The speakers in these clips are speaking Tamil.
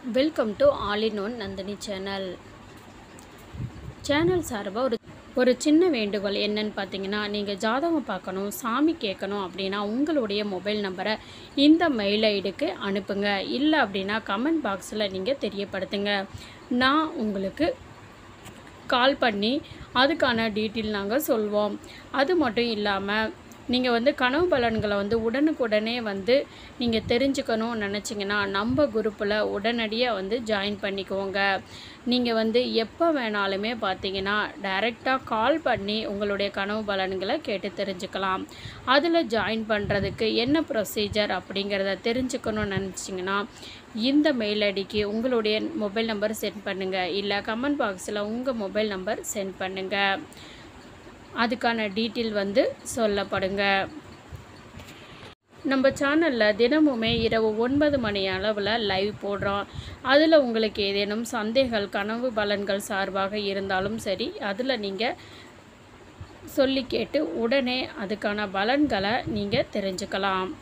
welcome to all in one Nandhini channel channel சார்பாக ஒரு ஒரு சின்ன வேண்டுகோள் என்னன்னு பார்த்தீங்கன்னா நீங்கள் ஜாதகம் பார்க்கணும் சாமி கேட்கணும் அப்படின்னா உங்களுடைய மொபைல் நம்பரை இந்த மெயில் ஐடிக்கு அனுப்புங்க இல்லை அப்படின்னா கமெண்ட் பாக்ஸில் நீங்கள் தெரியப்படுத்துங்க நான் உங்களுக்கு கால் பண்ணி அதுக்கான டீட்டெயில் நாங்கள் சொல்வோம் அது மட்டும் இல்லாமல் நீங்கள் வந்து கனவு பலன்களை வந்து உடனுக்குடனே வந்து நீங்கள் தெரிஞ்சுக்கணும்னு நினச்சிங்கன்னா நம்ம குரூப்பில் உடனடியாக வந்து ஜாயின் பண்ணிக்கோங்க நீங்கள் வந்து எப்போ வேணாலுமே பார்த்தீங்கன்னா டைரெக்டாக கால் பண்ணி உங்களுடைய கனவு பலன்களை கேட்டு தெரிஞ்சுக்கலாம் அதில் ஜாயின் பண்ணுறதுக்கு என்ன ப்ரொசீஜர் அப்படிங்கிறத தெரிஞ்சுக்கணும்னு நினச்சிங்கன்னா இந்த மெயில் ஐடிக்கு உங்களுடைய மொபைல் நம்பர் சென்ட் பண்ணுங்கள் இல்லை கமெண்ட் பாக்ஸில் உங்கள் மொபைல் நம்பர் சென்ட் பண்ணுங்கள் அதுக்கான டீட்டெயில் வந்து சொல்லப்படுங்க நம்ம சேனலில் தினமுமே இரவு ஒன்பது மணி அளவில் லைவ் போடுறோம் அதில் உங்களுக்கு ஏதேனும் சந்தேகங்கள் கனவு பலன்கள் சார்பாக இருந்தாலும் சரி அதில் நீங்கள் சொல்லி கேட்டு உடனே அதுக்கான பலன்களை நீங்கள் தெரிஞ்சுக்கலாம்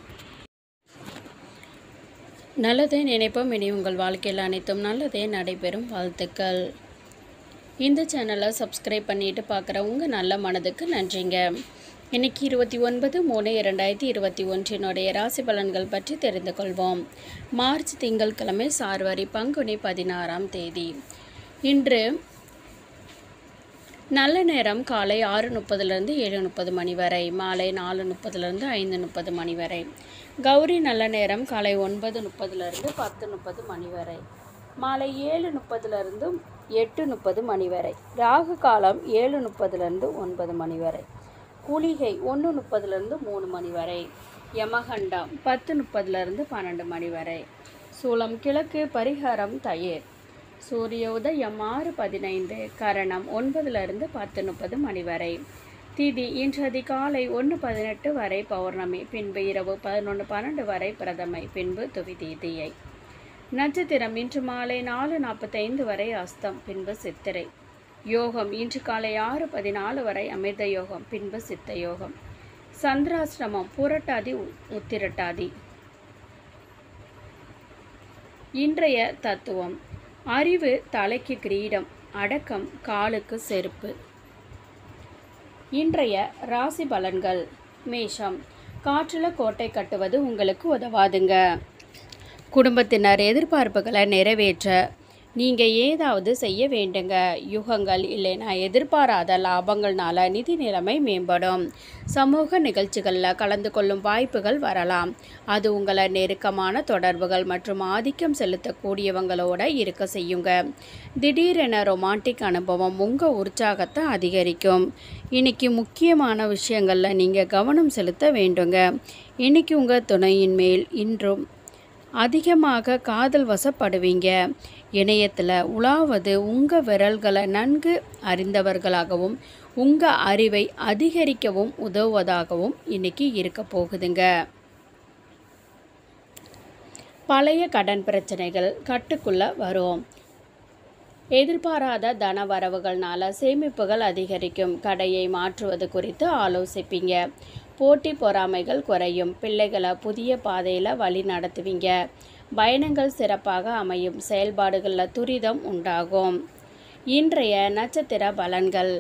நல்லதே நினைப்போம் இனி உங்கள் வாழ்க்கையில் அனைத்தும் நல்லதே நடைபெறும் வாழ்த்துக்கள் இந்த சேனலை சப்ஸ்கிரைப் பண்ணிட்டு பார்க்குற உங்கள் நல்ல மனதுக்கு நன்றிங்க இன்னைக்கு இருபத்தி ஒன்பது மூணு இரண்டாயிரத்தி இருபத்தி ஒன்றினுடைய ராசி பலன்கள் பற்றி தெரிந்து கொள்வோம் மார்ச் திங்கட்கிழமை சார்வரி பங்குனி பதினாறாம் தேதி இன்று நல்ல நேரம் காலை ஆறு முப்பதுலேருந்து ஏழு முப்பது மணி வரை மாலை நாலு முப்பதுலேருந்து ஐந்து முப்பது மணி வரை கௌரி நல்ல நேரம் காலை ஒன்பது முப்பதுலேருந்து பத்து முப்பது மணி வரை மாலை ஏழு முப்பதுலேருந்து எட்டு முப்பது மணி வரை ராகு காலம் ஏழு முப்பதுலேருந்து ஒன்பது மணி வரை குளிகை ஒன்று முப்பதுலேருந்து மூணு மணி வரை யமகண்டம் பத்து முப்பதுலேருந்து பன்னெண்டு மணி வரை சூலம் கிழக்கு பரிகாரம் தயிர் சூரிய உதயம் ஆறு பதினைந்து கரணம் ஒன்பதுலேருந்து பத்து முப்பது மணி வரை திதி இன்று அதிகாலை ஒன்று பதினெட்டு வரை பௌர்ணமி பின்பு இரவு பதினொன்று பன்னெண்டு வரை பிரதமை பின்பு துவிதீதியை நட்சத்திரம் இன்று மாலை நாலு நாற்பத்தைந்து வரை அஸ்தம் பின்பு சித்திரை யோகம் இன்று காலை ஆறு பதினாலு வரை அமிர்த யோகம் பின்பு சித்த யோகம் சந்திராசிரமம் புரட்டாதி உ- உத்திரட்டாதி இன்றைய தத்துவம் அறிவு தலைக்கு கிரீடம் அடக்கம் காலுக்கு செருப்பு இன்றைய ராசி பலன்கள் மேஷம் காற்றில் கோட்டை கட்டுவது உங்களுக்கு உதவாதுங்க குடும்பத்தினர் எதிர்பார்ப்புகளை நிறைவேற்ற நீங்கள் ஏதாவது செய்ய வேண்டுங்க யுகங்கள் இல்லைன்னா எதிர்பாராத லாபங்கள்னால நிதி நிலைமை மேம்படும் சமூக நிகழ்ச்சிகளில் கலந்து கொள்ளும் வாய்ப்புகள் வரலாம் அது உங்களை நெருக்கமான தொடர்புகள் மற்றும் ஆதிக்கம் செலுத்தக்கூடியவங்களோட இருக்க செய்யுங்க திடீரென ரொமான்டிக் அனுபவம் உங்கள் உற்சாகத்தை அதிகரிக்கும் இன்னைக்கு முக்கியமான விஷயங்களில் நீங்கள் கவனம் செலுத்த வேண்டுங்க இன்னைக்கு உங்கள் துணையின் மேல் இன்றும் அதிகமாக காதல் வசப்படுவீங்க இணையத்தில் உலாவது உங்கள் விரல்களை நன்கு அறிந்தவர்களாகவும் உங்கள் அறிவை அதிகரிக்கவும் உதவுவதாகவும் இன்னைக்கு இருக்க போகுதுங்க பழைய கடன் பிரச்சனைகள் கட்டுக்குள்ள வரும் எதிர்பாராத தன வரவுகள்னால சேமிப்புகள் அதிகரிக்கும் கடையை மாற்றுவது குறித்து ஆலோசிப்பீங்க போட்டி பொறாமைகள் குறையும் பிள்ளைகளை புதிய பாதையில் வழி நடத்துவீங்க பயணங்கள் சிறப்பாக அமையும் செயல்பாடுகளில் துரிதம் உண்டாகும் இன்றைய நட்சத்திர பலன்கள்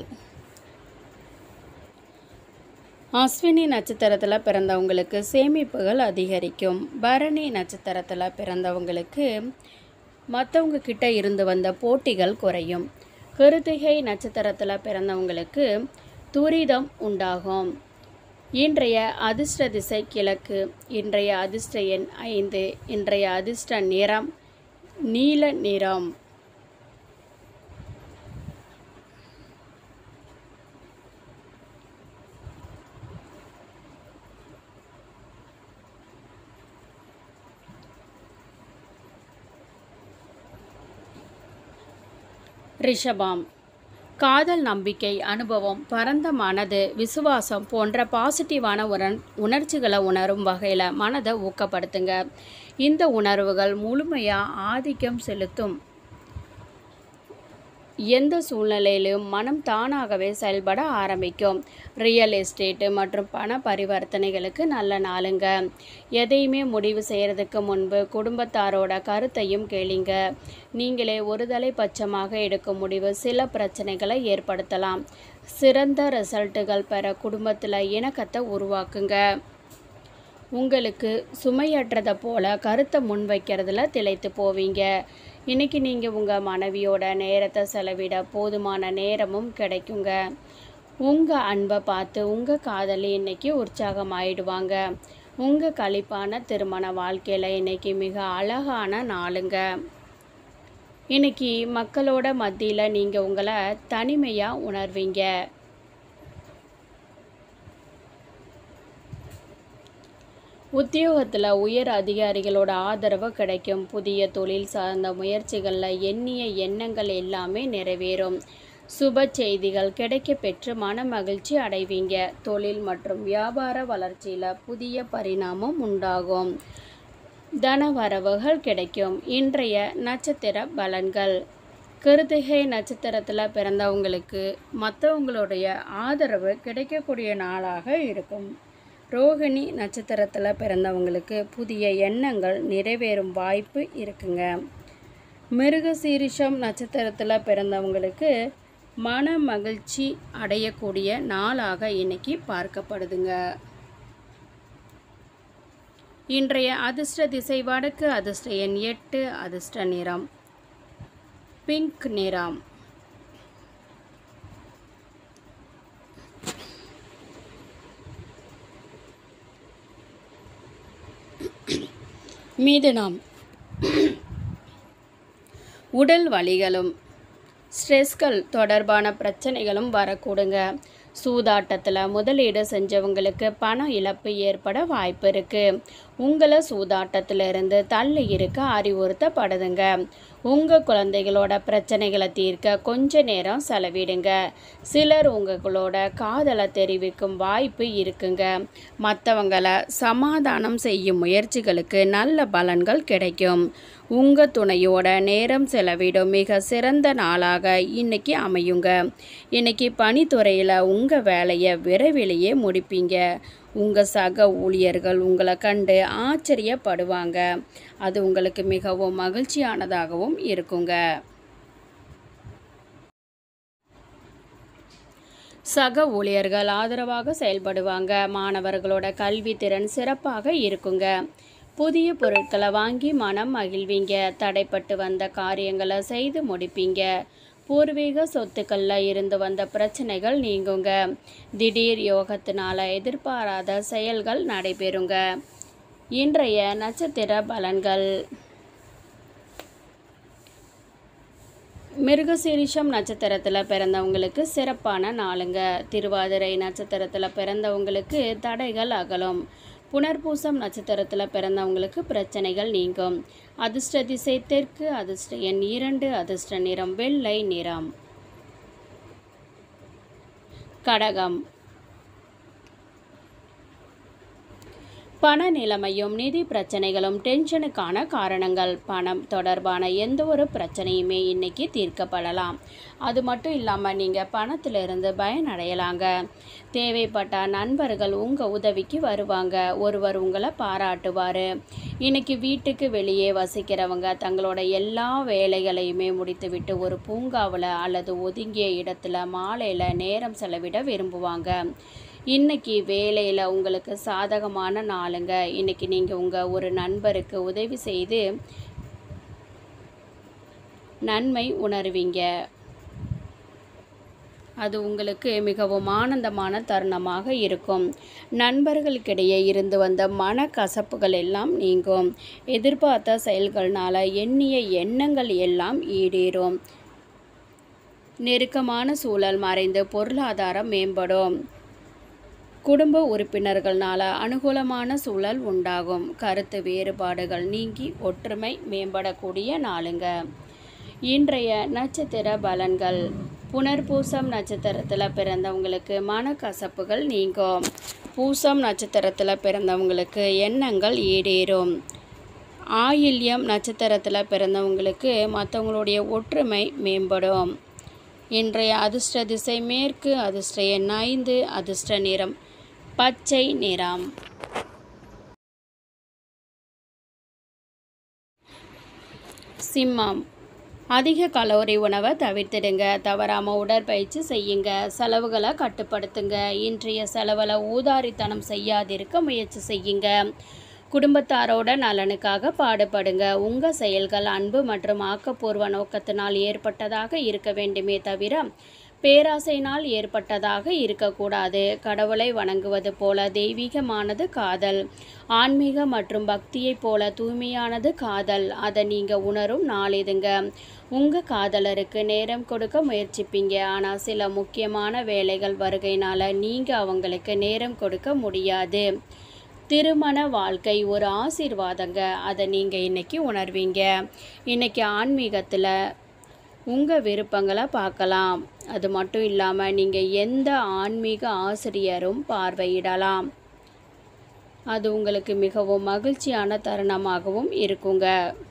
அஸ்வினி நட்சத்திரத்தில் பிறந்தவங்களுக்கு சேமிப்புகள் அதிகரிக்கும் பரணி நட்சத்திரத்தில் பிறந்தவங்களுக்கு மற்றவங்க கிட்ட இருந்து வந்த போட்டிகள் குறையும் கிருத்திகை நட்சத்திரத்தில் பிறந்தவங்களுக்கு துரிதம் உண்டாகும் இன்றைய அதிர்ஷ்ட திசை கிழக்கு இன்றைய அதிர்ஷ்ட எண் ஐந்து இன்றைய அதிர்ஷ்ட நிறம் நீல நிறம் ரிஷபம் காதல் நம்பிக்கை அனுபவம் பரந்த மனது விசுவாசம் போன்ற பாசிட்டிவான உணர் உணர்ச்சிகளை உணரும் வகையில் மனதை ஊக்கப்படுத்துங்க இந்த உணர்வுகள் முழுமையாக ஆதிக்கம் செலுத்தும் எந்த சூழ்நிலையிலும் மனம் தானாகவே செயல்பட ஆரம்பிக்கும் ரியல் எஸ்டேட்டு மற்றும் பண பரிவர்த்தனைகளுக்கு நல்ல நாளுங்க எதையுமே முடிவு செய்கிறதுக்கு முன்பு குடும்பத்தாரோட கருத்தையும் கேளுங்க நீங்களே ஒருதலை பட்சமாக எடுக்கும் முடிவு சில பிரச்சனைகளை ஏற்படுத்தலாம் சிறந்த ரிசல்ட்டுகள் பெற குடும்பத்தில் இணக்கத்தை உருவாக்குங்க உங்களுக்கு சுமையற்றதை போல கருத்தை முன்வைக்கிறதுல திளைத்து போவீங்க இன்னைக்கு நீங்கள் உங்கள் மனைவியோட நேரத்தை செலவிட போதுமான நேரமும் கிடைக்குங்க உங்கள் அன்பை பார்த்து உங்கள் காதலி இன்னைக்கு உற்சாகமாயிடுவாங்க உங்கள் களிப்பான திருமண வாழ்க்கையில் இன்னைக்கு மிக அழகான நாளுங்க இன்னைக்கு மக்களோட மத்தியில் நீங்கள் உங்களை தனிமையாக உணர்வீங்க உத்தியோகத்தில் உயர் அதிகாரிகளோட ஆதரவு கிடைக்கும் புதிய தொழில் சார்ந்த முயற்சிகளில் எண்ணிய எண்ணங்கள் எல்லாமே நிறைவேறும் சுப செய்திகள் கிடைக்க பெற்று மன மகிழ்ச்சி அடைவீங்க தொழில் மற்றும் வியாபார வளர்ச்சியில் புதிய பரிணாமம் உண்டாகும் தன வரவுகள் கிடைக்கும் இன்றைய நட்சத்திர பலன்கள் கிருத்திகை நட்சத்திரத்தில் பிறந்தவங்களுக்கு மற்றவங்களுடைய ஆதரவு கிடைக்கக்கூடிய நாளாக இருக்கும் ரோகிணி நட்சத்திரத்தில் பிறந்தவங்களுக்கு புதிய எண்ணங்கள் நிறைவேறும் வாய்ப்பு இருக்குங்க மிருகசீரிஷம் நட்சத்திரத்தில் பிறந்தவங்களுக்கு மன மகிழ்ச்சி அடையக்கூடிய நாளாக இன்னைக்கு பார்க்கப்படுதுங்க இன்றைய அதிர்ஷ்ட திசை வடக்கு அதிர்ஷ்ட எண் எட்டு அதிர்ஷ்ட நிறம் பிங்க் நிறம் மீதுனம் உடல் வலிகளும் ஸ்ட்ரெஸ்கள் தொடர்பான பிரச்சனைகளும் வரக்கூடுங்க சூதாட்டத்தில் முதலீடு செஞ்சவங்களுக்கு பண இழப்பு ஏற்பட வாய்ப்பு இருக்குது உங்களை சூதாட்டத்திலிருந்து தள்ளி இருக்க அறிவுறுத்தப்படுதுங்க உங்கள் குழந்தைகளோட பிரச்சனைகளை தீர்க்க கொஞ்ச நேரம் செலவிடுங்க சிலர் உங்களோட காதலை தெரிவிக்கும் வாய்ப்பு இருக்குங்க மற்றவங்களை சமாதானம் செய்யும் முயற்சிகளுக்கு நல்ல பலன்கள் கிடைக்கும் உங்கள் துணையோட நேரம் செலவிடும் மிக சிறந்த நாளாக இன்னைக்கு அமையுங்க இன்னைக்கு பணித்துறையில் உங்கள் வேலையை விரைவிலேயே முடிப்பீங்க உங்கள் சக ஊழியர்கள் உங்களை கண்டு ஆச்சரியப்படுவாங்க அது உங்களுக்கு மிகவும் மகிழ்ச்சியானதாகவும் இருக்குங்க சக ஊழியர்கள் ஆதரவாக செயல்படுவாங்க மாணவர்களோட கல்வி திறன் சிறப்பாக இருக்குங்க புதிய பொருட்களை வாங்கி மனம் மகிழ்வீங்க தடைப்பட்டு வந்த காரியங்களை செய்து முடிப்பீங்க பூர்வீக சொத்துக்களில் இருந்து வந்த பிரச்சனைகள் நீங்குங்க திடீர் யோகத்தினால எதிர்பாராத செயல்கள் நடைபெறுங்க இன்றைய நட்சத்திர பலன்கள் மிருகசீரிஷம் நட்சத்திரத்தில் பிறந்தவங்களுக்கு சிறப்பான நாளுங்க திருவாதிரை நட்சத்திரத்தில் பிறந்தவங்களுக்கு தடைகள் அகலும் புனர்பூசம் நட்சத்திரத்தில் பிறந்தவங்களுக்கு பிரச்சனைகள் நீங்கும் அதிர்ஷ்ட திசை தெற்கு அதிர்ஷ்ட எண் இரண்டு அதிர்ஷ்ட நிறம் வெள்ளை நிறம் கடகம் பண நிலைமையும் நிதி பிரச்சனைகளும் டென்ஷனுக்கான காரணங்கள் பணம் தொடர்பான எந்த ஒரு பிரச்சனையுமே இன்னைக்கு தீர்க்கப்படலாம் அது மட்டும் இல்லாமல் நீங்கள் பணத்திலிருந்து பயனடையலாங்க தேவைப்பட்ட நண்பர்கள் உங்கள் உதவிக்கு வருவாங்க ஒருவர் உங்களை பாராட்டுவார் இன்னைக்கு வீட்டுக்கு வெளியே வசிக்கிறவங்க தங்களோட எல்லா வேலைகளையுமே முடித்துவிட்டு ஒரு பூங்காவில் அல்லது ஒதுங்கிய இடத்துல மாலையில் நேரம் செலவிட விரும்புவாங்க இன்னைக்கு வேலையில் உங்களுக்கு சாதகமான நாளுங்க இன்னைக்கு நீங்கள் உங்கள் ஒரு நண்பருக்கு உதவி செய்து நன்மை உணர்வீங்க அது உங்களுக்கு மிகவும் ஆனந்தமான தருணமாக இருக்கும் நண்பர்களுக்கிடையே இருந்து வந்த மனக்கசப்புகள் எல்லாம் நீங்கும் எதிர்பார்த்த செயல்கள்னால எண்ணிய எண்ணங்கள் எல்லாம் ஈடேறும் நெருக்கமான சூழல் மறைந்து பொருளாதாரம் மேம்படும் குடும்ப உறுப்பினர்களால் அனுகூலமான சூழல் உண்டாகும் கருத்து வேறுபாடுகள் நீங்கி ஒற்றுமை மேம்படக்கூடிய நாளுங்க இன்றைய நட்சத்திர பலன்கள் புனர்பூசம் நட்சத்திரத்தில் பிறந்தவங்களுக்கு மனக்கசப்புகள் நீங்கும் பூசம் நட்சத்திரத்தில் பிறந்தவங்களுக்கு எண்ணங்கள் ஈடேறும் ஆயில்யம் நட்சத்திரத்தில் பிறந்தவங்களுக்கு மற்றவங்களுடைய ஒற்றுமை மேம்படும் இன்றைய அதிர்ஷ்ட திசை மேற்கு அதிர்ஷ்ட எண் ஐந்து அதிர்ஷ்ட நிறம் பச்சை நிறம் சிம்மம் அதிக கலோரி உணவை தவிர்த்திடுங்க தவறாமல் உடற்பயிற்சி செய்யுங்க செலவுகளை கட்டுப்படுத்துங்க இன்றைய செலவில் ஊதாரித்தனம் செய்யாதிருக்க முயற்சி செய்யுங்க குடும்பத்தாரோட நலனுக்காக பாடுபடுங்க உங்கள் செயல்கள் அன்பு மற்றும் ஆக்கப்பூர்வ நோக்கத்தினால் ஏற்பட்டதாக இருக்க வேண்டுமே தவிர பேராசையினால் ஏற்பட்டதாக இருக்கக்கூடாது கடவுளை வணங்குவது போல தெய்வீகமானது காதல் ஆன்மீக மற்றும் பக்தியைப் போல தூய்மையானது காதல் அதை நீங்கள் உணரும் நாள் இதுங்க உங்கள் காதலருக்கு நேரம் கொடுக்க முயற்சிப்பீங்க ஆனால் சில முக்கியமான வேலைகள் வருகையினால் நீங்கள் அவங்களுக்கு நேரம் கொடுக்க முடியாது திருமண வாழ்க்கை ஒரு ஆசீர்வாதங்க அதை நீங்கள் இன்னைக்கு உணர்வீங்க இன்னைக்கு ஆன்மீகத்தில் உங்கள் விருப்பங்களை பார்க்கலாம் அது மட்டும் இல்லாமல் நீங்கள் எந்த ஆன்மீக ஆசிரியரும் பார்வையிடலாம் அது உங்களுக்கு மிகவும் மகிழ்ச்சியான தருணமாகவும் இருக்குங்க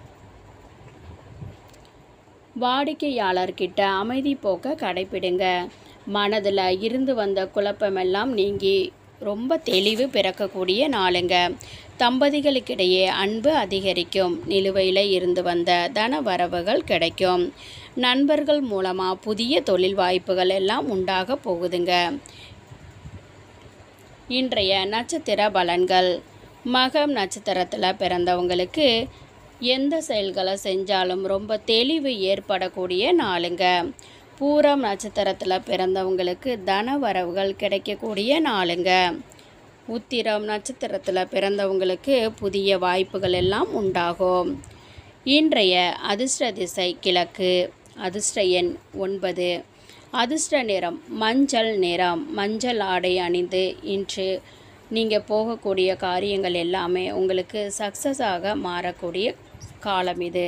வாடிக்கையாளர்கிட்ட அமைதி போக்க கடைப்பிடுங்க மனதில் இருந்து வந்த குழப்பமெல்லாம் நீங்கி ரொம்ப தெளிவு பிறக்கக்கூடிய நாளுங்க தம்பதிகளுக்கிடையே அன்பு அதிகரிக்கும் நிலுவையில் இருந்து வந்த தன வரவுகள் கிடைக்கும் நண்பர்கள் மூலமாக புதிய தொழில் வாய்ப்புகள் எல்லாம் உண்டாக போகுதுங்க இன்றைய நட்சத்திர பலன்கள் மகம் நட்சத்திரத்தில் பிறந்தவங்களுக்கு எந்த செயல்களை செஞ்சாலும் ரொம்ப தெளிவு ஏற்படக்கூடிய நாளுங்க பூரம் நட்சத்திரத்தில் பிறந்தவங்களுக்கு தன வரவுகள் கிடைக்கக்கூடிய நாளுங்க உத்திரம் நட்சத்திரத்தில் பிறந்தவங்களுக்கு புதிய வாய்ப்புகள் எல்லாம் உண்டாகும் இன்றைய அதிர்ஷ்ட திசை கிழக்கு அதிர்ஷ்ட எண் ஒன்பது அதிர்ஷ்ட நிறம் மஞ்சள் நிறம் மஞ்சள் ஆடை அணிந்து இன்று நீங்கள் போகக்கூடிய காரியங்கள் எல்லாமே உங்களுக்கு சக்ஸஸாக மாறக்கூடிய காலம் இது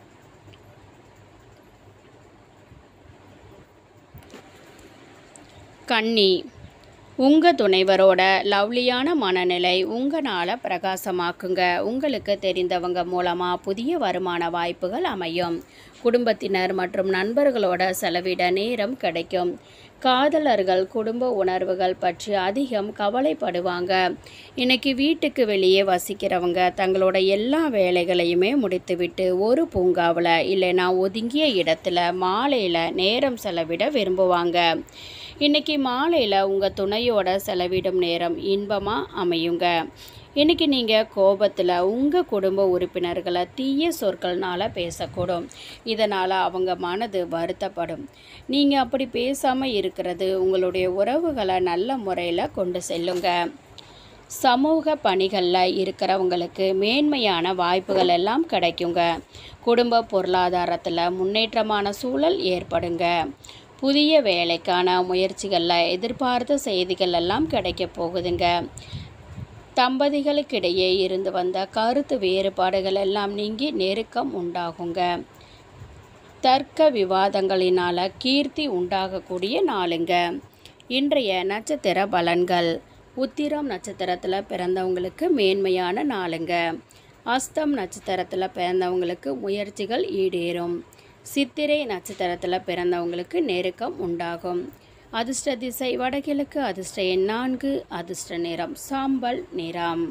கன்னி உங்கள் துணைவரோட லவ்லியான மனநிலை உங்களால் பிரகாசமாக்குங்க உங்களுக்கு தெரிந்தவங்க மூலமாக புதிய வருமான வாய்ப்புகள் அமையும் குடும்பத்தினர் மற்றும் நண்பர்களோட செலவிட நேரம் கிடைக்கும் காதலர்கள் குடும்ப உணர்வுகள் பற்றி அதிகம் கவலைப்படுவாங்க இன்னைக்கு வீட்டுக்கு வெளியே வசிக்கிறவங்க தங்களோட எல்லா வேலைகளையுமே முடித்துவிட்டு ஒரு பூங்காவில் இல்லைன்னா ஒதுங்கிய இடத்துல மாலையில் நேரம் செலவிட விரும்புவாங்க இன்னைக்கு மாலையில் உங்கள் துணையோட செலவிடும் நேரம் இன்பமாக அமையுங்க இன்னைக்கு நீங்கள் கோபத்தில் உங்கள் குடும்ப உறுப்பினர்களை தீய சொற்கள்னால பேசக்கூடும் இதனால் அவங்க மனது வருத்தப்படும் நீங்கள் அப்படி பேசாமல் இருக்கிறது உங்களுடைய உறவுகளை நல்ல முறையில் கொண்டு செல்லுங்க சமூக பணிகளில் இருக்கிறவங்களுக்கு மேன்மையான வாய்ப்புகள் எல்லாம் கிடைக்குங்க குடும்ப பொருளாதாரத்தில் முன்னேற்றமான சூழல் ஏற்படுங்க புதிய வேலைக்கான முயற்சிகளில் எதிர்பார்த்த செய்திகள் எல்லாம் கிடைக்க போகுதுங்க தம்பதிகளுக்கிடையே இருந்து வந்த கருத்து வேறுபாடுகள் எல்லாம் நீங்கி நெருக்கம் உண்டாகுங்க தர்க்க விவாதங்களினால் கீர்த்தி உண்டாகக்கூடிய நாளுங்க இன்றைய நட்சத்திர பலன்கள் உத்திரம் நட்சத்திரத்தில் பிறந்தவங்களுக்கு மேன்மையான நாளுங்க அஸ்தம் நட்சத்திரத்தில் பிறந்தவங்களுக்கு முயற்சிகள் ஈடேறும் சித்திரை நட்சத்திரத்தில் பிறந்தவங்களுக்கு நெருக்கம் உண்டாகும் அதிர்ஷ்ட திசை வடகிழக்கு அதிர்ஷ்ட எண் நான்கு அதிர்ஷ்ட நிறம் சாம்பல் நிறம்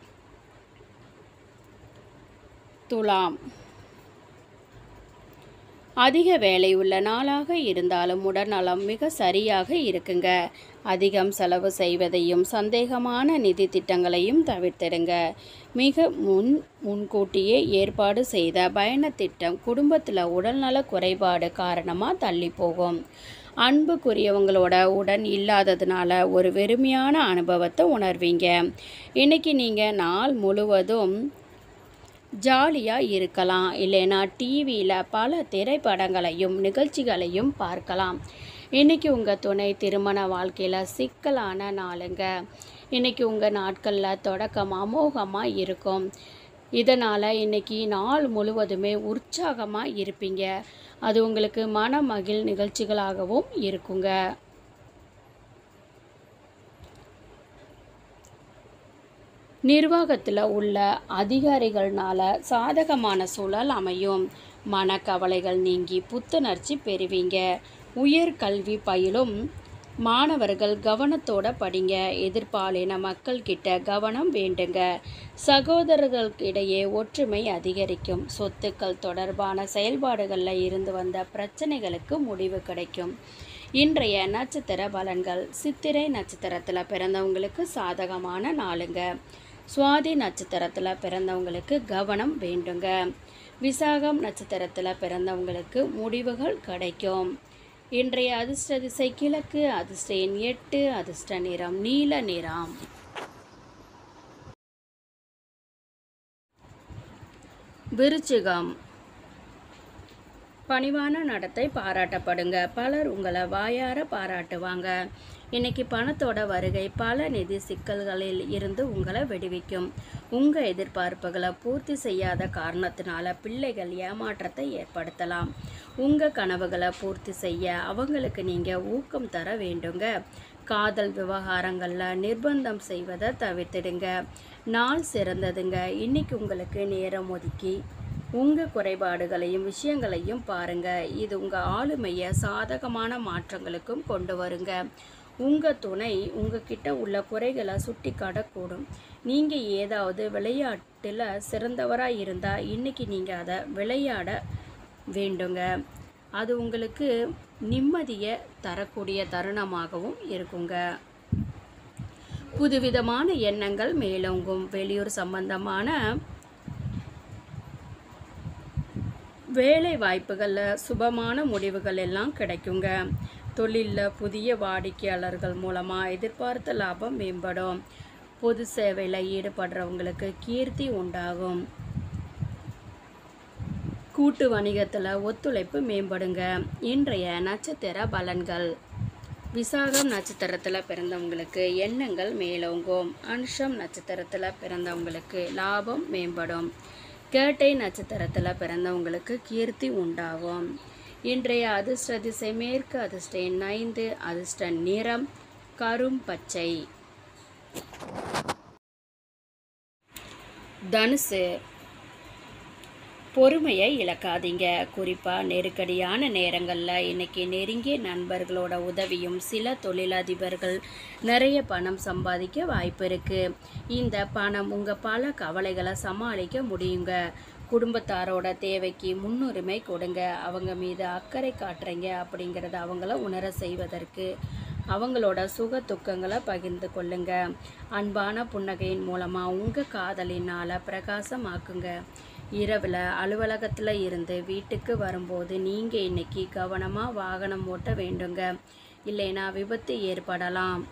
துலாம் அதிக வேலை உள்ள நாளாக இருந்தாலும் உடல்நலம் மிக சரியாக இருக்குங்க அதிகம் செலவு செய்வதையும் சந்தேகமான நிதி திட்டங்களையும் தவிர்த்திடுங்க மிக முன் முன்கூட்டியே ஏற்பாடு செய்த பயணத் திட்டம் குடும்பத்தில் உடல்நல குறைபாடு காரணமாக தள்ளி போகும் அன்புக்குரியவங்களோட உடன் இல்லாததுனால ஒரு வெறுமையான அனுபவத்தை உணர்வீங்க இன்னைக்கு நீங்கள் நாள் முழுவதும் ஜாலியாக இருக்கலாம் இல்லைன்னா டிவியில் பல திரைப்படங்களையும் நிகழ்ச்சிகளையும் பார்க்கலாம் இன்றைக்கி உங்கள் துணை திருமண வாழ்க்கையில் சிக்கலான நாளுங்க இன்றைக்கி உங்கள் நாட்களில் தொடக்கம் அமோகமாக இருக்கும் இதனால் இன்றைக்கி நாள் முழுவதுமே உற்சாகமாக இருப்பீங்க அது உங்களுக்கு மன மகிழ் நிகழ்ச்சிகளாகவும் இருக்குங்க நிர்வாகத்தில் உள்ள அதிகாரிகள்னால சாதகமான சூழல் அமையும் மனக்கவலைகள் நீங்கி புத்துணர்ச்சி பெறுவீங்க உயர் கல்வி பயிலும் மாணவர்கள் கவனத்தோட படிங்க எதிர்பாலின மக்கள் கிட்ட கவனம் வேண்டுங்க சகோதரர்களுக்கிடையே ஒற்றுமை அதிகரிக்கும் சொத்துக்கள் தொடர்பான செயல்பாடுகளில் இருந்து வந்த பிரச்சனைகளுக்கு முடிவு கிடைக்கும் இன்றைய நட்சத்திர பலன்கள் சித்திரை நட்சத்திரத்தில் பிறந்தவங்களுக்கு சாதகமான நாளுங்க சுவாதி நட்சத்திரத்தில் பிறந்தவங்களுக்கு கவனம் வேண்டுங்க விசாகம் நட்சத்திரத்தில் பிறந்தவங்களுக்கு முடிவுகள் கிடைக்கும் இன்றைய அதிர்ஷ்ட திசை கிழக்கு அதிர்ஷ்ட எண் எட்டு அதிர்ஷ்ட நிறம் நீல நிறம் விருச்சிகம் பணிவான நடத்தை பாராட்டப்படுங்க பலர் உங்களை வாயார பாராட்டுவாங்க இன்னைக்கு பணத்தோட வருகை பல நிதி சிக்கல்களில் இருந்து உங்களை விடுவிக்கும் உங்கள் எதிர்பார்ப்புகளை பூர்த்தி செய்யாத காரணத்தினால பிள்ளைகள் ஏமாற்றத்தை ஏற்படுத்தலாம் உங்கள் கனவுகளை பூர்த்தி செய்ய அவங்களுக்கு நீங்கள் ஊக்கம் தர வேண்டுங்க காதல் விவகாரங்களில் நிர்பந்தம் செய்வதை தவிர்த்திடுங்க நாள் சிறந்ததுங்க இன்னைக்கு உங்களுக்கு நேரம் ஒதுக்கி உங்கள் குறைபாடுகளையும் விஷயங்களையும் பாருங்க இது உங்கள் ஆளுமையை சாதகமான மாற்றங்களுக்கும் கொண்டு வருங்க உங்கள் துணை உங்ககிட்ட உள்ள குறைகளை சுட்டி காட்டக்கூடும் நீங்கள் ஏதாவது விளையாட்டில் சிறந்தவராக இருந்தால் இன்னைக்கு நீங்கள் அதை விளையாட வேண்டுங்க அது உங்களுக்கு நிம்மதியை தரக்கூடிய தருணமாகவும் இருக்குங்க புதுவிதமான எண்ணங்கள் மேலோங்கும் வெளியூர் சம்பந்தமான வேலை வாய்ப்புகளில் சுபமான முடிவுகள் எல்லாம் கிடைக்குங்க தொழிலில் புதிய வாடிக்கையாளர்கள் மூலமாக எதிர்பார்த்த லாபம் மேம்படும் பொது சேவையில் ஈடுபடுறவங்களுக்கு கீர்த்தி உண்டாகும் கூட்டு வணிகத்தில் ஒத்துழைப்பு மேம்படுங்க இன்றைய நட்சத்திர பலன்கள் விசாகம் நட்சத்திரத்தில் பிறந்தவங்களுக்கு எண்ணங்கள் மேலோங்கும் அனுஷம் நட்சத்திரத்தில் பிறந்தவங்களுக்கு லாபம் மேம்படும் கேட்டை நட்சத்திரத்தில் பிறந்தவங்களுக்கு கீர்த்தி உண்டாகும் இன்றைய அதிர்ஷ்ட திசை மேற்கு அதிர்ஷ்ட எண் ஐந்து அதிர்ஷ்ட நிறம் கரும் பச்சை தனுசு பொறுமையை இழக்காதீங்க குறிப்பாக நெருக்கடியான நேரங்களில் இன்னைக்கு நெருங்கிய நண்பர்களோட உதவியும் சில தொழிலதிபர்கள் நிறைய பணம் சம்பாதிக்க வாய்ப்பு இருக்குது இந்த பணம் உங்கள் பல கவலைகளை சமாளிக்க முடியுங்க குடும்பத்தாரோட தேவைக்கு முன்னுரிமை கொடுங்க அவங்க மீது அக்கறை காட்டுறீங்க அப்படிங்கிறத அவங்கள உணர செய்வதற்கு அவங்களோட சுக துக்கங்களை பகிர்ந்து கொள்ளுங்க அன்பான புன்னகையின் மூலமாக உங்கள் காதலினால் பிரகாசமாக்குங்க இரவில் அலுவலகத்தில் இருந்து வீட்டுக்கு வரும்போது நீங்கள் இன்னைக்கு கவனமாக வாகனம் ஓட்ட வேண்டுங்க இல்லைனா விபத்து ஏற்படலாம்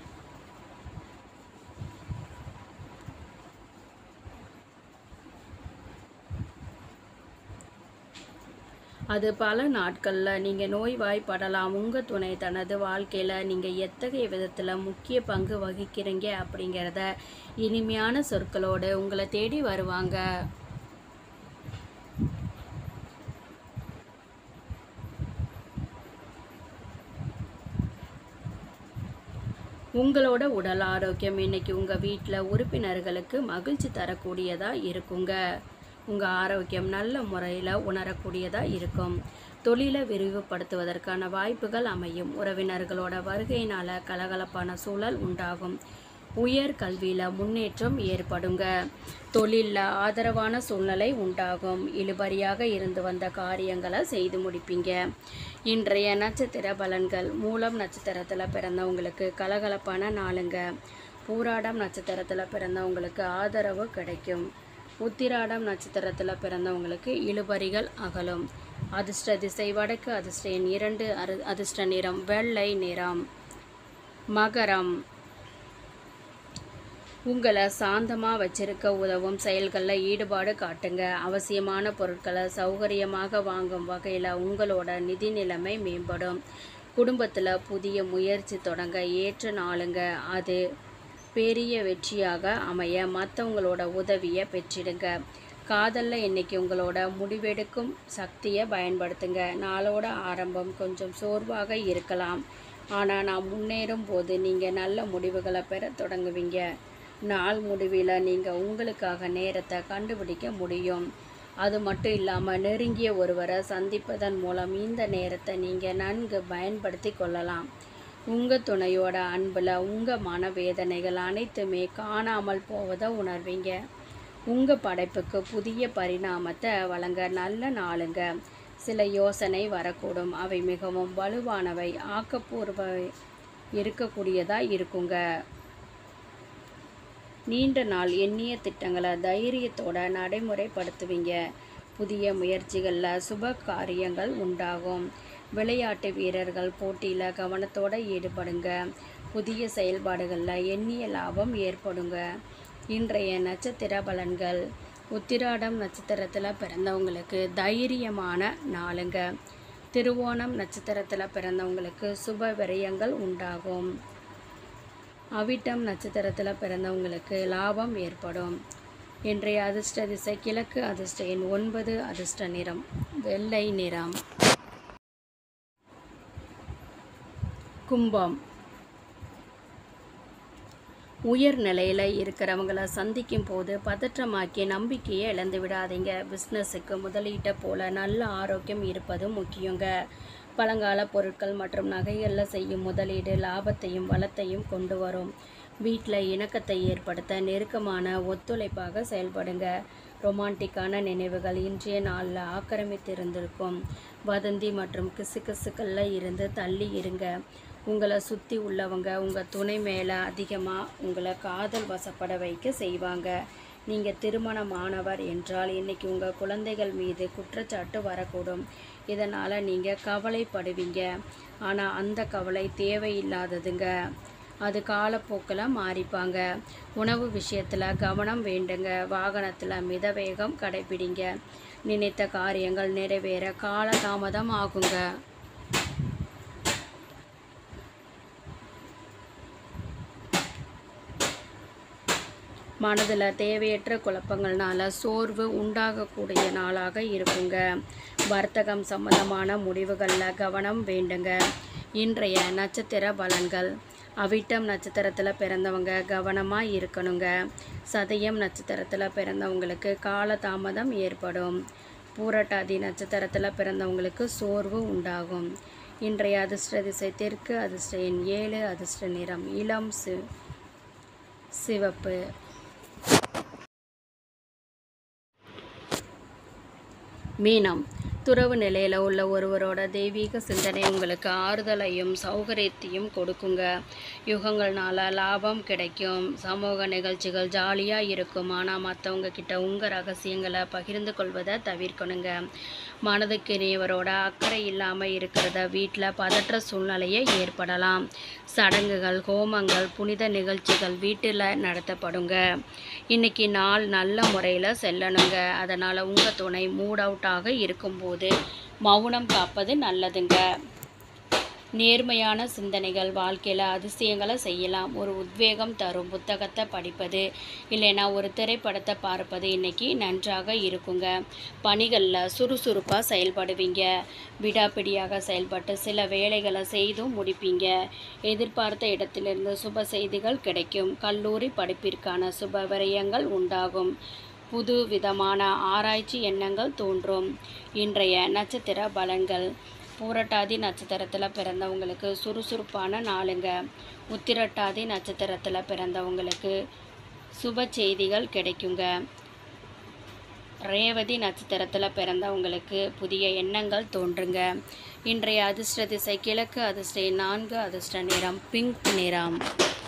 அது பல நாட்களில் நீங்கள் நோய்வாய்ப்படலாம் உங்கள் துணை தனது வாழ்க்கையில் நீங்கள் எத்தகைய விதத்தில் முக்கிய பங்கு வகிக்கிறீங்க அப்படிங்கிறத இனிமையான சொற்களோடு உங்களை தேடி வருவாங்க உங்களோட உடல் ஆரோக்கியம் இன்னைக்கு உங்கள் வீட்டில் உறுப்பினர்களுக்கு மகிழ்ச்சி தரக்கூடியதாக இருக்குங்க உங்கள் ஆரோக்கியம் நல்ல முறையில் உணரக்கூடியதாக இருக்கும் தொழிலை விரிவுபடுத்துவதற்கான வாய்ப்புகள் அமையும் உறவினர்களோட வருகையினால் கலகலப்பான சூழல் உண்டாகும் உயர் கல்வியில் முன்னேற்றம் ஏற்படுங்க தொழிலில் ஆதரவான சூழ்நிலை உண்டாகும் இழுபறியாக இருந்து வந்த காரியங்களை செய்து முடிப்பீங்க இன்றைய நட்சத்திர பலன்கள் மூலம் நட்சத்திரத்தில் பிறந்தவங்களுக்கு கலகலப்பான நாளுங்க பூராடம் நட்சத்திரத்தில் பிறந்தவங்களுக்கு ஆதரவு கிடைக்கும் உத்திராடம் நட்சத்திரத்தில் பிறந்தவங்களுக்கு இழுபறிகள் அகலும் அதிர்ஷ்ட திசை வடக்கு அதிர்ஷ்ட எண் இரண்டு அரு அதிர்ஷ்ட நிறம் வெள்ளை நிறம் மகரம் உங்களை சாந்தமாக வச்சிருக்க உதவும் செயல்களில் ஈடுபாடு காட்டுங்க அவசியமான பொருட்களை சௌகரியமாக வாங்கும் வகையில் உங்களோட நிதி நிலைமை மேம்படும் குடும்பத்தில் புதிய முயற்சி தொடங்க ஏற்ற நாளுங்க அது பெரிய வெற்றியாக அமைய மற்றவங்களோட உதவியை பெற்றிடுங்க காதலில் இன்னைக்கு உங்களோட முடிவெடுக்கும் சக்தியை பயன்படுத்துங்க நாளோட ஆரம்பம் கொஞ்சம் சோர்வாக இருக்கலாம் ஆனால் நான் முன்னேறும் போது நீங்கள் நல்ல முடிவுகளை பெற தொடங்குவீங்க நாள் முடிவில் நீங்கள் உங்களுக்காக நேரத்தை கண்டுபிடிக்க முடியும் அது மட்டும் இல்லாமல் நெருங்கிய ஒருவரை சந்திப்பதன் மூலம் இந்த நேரத்தை நீங்கள் நன்கு பயன்படுத்தி கொள்ளலாம் உங்கள் துணையோட அன்பில் உங்கள் மனவேதனைகள் அனைத்துமே காணாமல் போவதை உணர்வீங்க உங்கள் படைப்புக்கு புதிய பரிணாமத்தை வழங்க நல்ல நாளுங்க சில யோசனை வரக்கூடும் அவை மிகவும் வலுவானவை ஆக்கப்பூர்வ இருக்கக்கூடியதாக இருக்குங்க நீண்ட நாள் எண்ணிய திட்டங்களை தைரியத்தோட நடைமுறைப்படுத்துவீங்க புதிய முயற்சிகளில் சுப காரியங்கள் உண்டாகும் விளையாட்டு வீரர்கள் போட்டியில் கவனத்தோடு ஈடுபடுங்க புதிய செயல்பாடுகளில் எண்ணிய லாபம் ஏற்படுங்க இன்றைய நட்சத்திர பலன்கள் உத்திராடம் நட்சத்திரத்தில் பிறந்தவங்களுக்கு தைரியமான நாளுங்க திருவோணம் நட்சத்திரத்தில் பிறந்தவங்களுக்கு சுப விரயங்கள் உண்டாகும் அவிட்டம் நட்சத்திரத்தில் பிறந்தவங்களுக்கு லாபம் ஏற்படும் இன்றைய அதிர்ஷ்ட திசை கிழக்கு அதிர்ஷ்ட எண் ஒன்பது அதிர்ஷ்ட நிறம் வெள்ளை நிறம் கும்பம் உயர் நிலையில் இருக்கிறவங்கள சந்திக்கும் போது பதற்றமாக்கி நம்பிக்கையை இழந்து விடாதீங்க பிஸ்னஸுக்கு முதலீட்டை போல நல்ல ஆரோக்கியம் இருப்பது முக்கியங்க பழங்கால பொருட்கள் மற்றும் நகைகளில் செய்யும் முதலீடு லாபத்தையும் வளத்தையும் கொண்டு வரும் வீட்டில் இணக்கத்தை ஏற்படுத்த நெருக்கமான ஒத்துழைப்பாக செயல்படுங்க ரொமான்டிக்கான நினைவுகள் இன்றைய நாளில் ஆக்கிரமித்திருந்திருக்கும் வதந்தி மற்றும் கிசுகிசுக்களில் இருந்து தள்ளி இருங்க உங்களை சுற்றி உள்ளவங்க உங்கள் துணை மேலே அதிகமாக உங்களை காதல் வசப்பட வைக்க செய்வாங்க நீங்கள் திருமணமானவர் என்றால் இன்றைக்கி உங்கள் குழந்தைகள் மீது குற்றச்சாட்டு வரக்கூடும் இதனால் நீங்கள் கவலைப்படுவீங்க ஆனால் அந்த கவலை தேவையில்லாததுங்க அது காலப்போக்கில் மாறிப்பாங்க உணவு விஷயத்தில் கவனம் வேண்டுங்க வாகனத்தில் மிதவேகம் கடைபிடிங்க நினைத்த காரியங்கள் நிறைவேற காலதாமதம் ஆகுங்க மனதில் தேவையற்ற குழப்பங்கள்னால சோர்வு உண்டாகக்கூடிய நாளாக இருக்குங்க வர்த்தகம் சம்பந்தமான முடிவுகளில் கவனம் வேண்டுங்க இன்றைய நட்சத்திர பலன்கள் அவிட்டம் நட்சத்திரத்தில் பிறந்தவங்க கவனமாக இருக்கணுங்க சதயம் நட்சத்திரத்தில் பிறந்தவங்களுக்கு காலதாமதம் ஏற்படும் பூரட்டாதி நட்சத்திரத்தில் பிறந்தவங்களுக்கு சோர்வு உண்டாகும் இன்றைய அதிர்ஷ்ட திசை தெற்கு அதிர்ஷ்ட எண் ஏழு அதிர்ஷ்ட நிறம் இளம் சி சிவப்பு மீனம் துறவு நிலையில் உள்ள ஒருவரோட தெய்வீக சிந்தனை உங்களுக்கு ஆறுதலையும் சௌகரியத்தையும் கொடுக்குங்க யுகங்கள்னால லாபம் கிடைக்கும் சமூக நிகழ்ச்சிகள் ஜாலியாக இருக்கும் ஆனால் மற்றவங்க கிட்ட உங்கள் ரகசியங்களை பகிர்ந்து கொள்வதை தவிர்க்கணுங்க மனதுக்கு இனியவரோட அக்கறை இல்லாமல் இருக்கிறத வீட்டில் பதற்ற சூழ்நிலையை ஏற்படலாம் சடங்குகள் ஹோமங்கள் புனித நிகழ்ச்சிகள் வீட்டில் நடத்தப்படுங்க இன்னைக்கு நாள் நல்ல முறையில் செல்லணுங்க அதனால் உங்கள் துணை மூட் அவுட்டாக இருக்கும்போது மௌனம் காப்பது நல்லதுங்க நேர்மையான சிந்தனைகள் வாழ்க்கையில் அதிசயங்களை செய்யலாம் ஒரு உத்வேகம் தரும் புத்தகத்தை படிப்பது இல்லைன்னா ஒரு திரைப்படத்தை பார்ப்பது இன்னைக்கு நன்றாக இருக்குங்க பணிகளில் சுறுசுறுப்பாக செயல்படுவீங்க விடாப்பிடியாக செயல்பட்டு சில வேலைகளை செய்தும் முடிப்பீங்க எதிர்பார்த்த இடத்திலிருந்து சுப செய்திகள் கிடைக்கும் கல்லூரி படிப்பிற்கான சுப விரயங்கள் உண்டாகும் புது விதமான ஆராய்ச்சி எண்ணங்கள் தோன்றும் இன்றைய நட்சத்திர பலன்கள் பூரட்டாதி நட்சத்திரத்தில் பிறந்தவங்களுக்கு சுறுசுறுப்பான நாளுங்க உத்திரட்டாதி நட்சத்திரத்தில் பிறந்தவங்களுக்கு சுப செய்திகள் கிடைக்குங்க ரேவதி நட்சத்திரத்தில் பிறந்தவங்களுக்கு புதிய எண்ணங்கள் தோன்றுங்க இன்றைய அதிர்ஷ்ட திசை கிழக்கு அதிர்ஷ்ட எண் நான்கு அதிர்ஷ்ட நிறம் பிங்க் நிறம்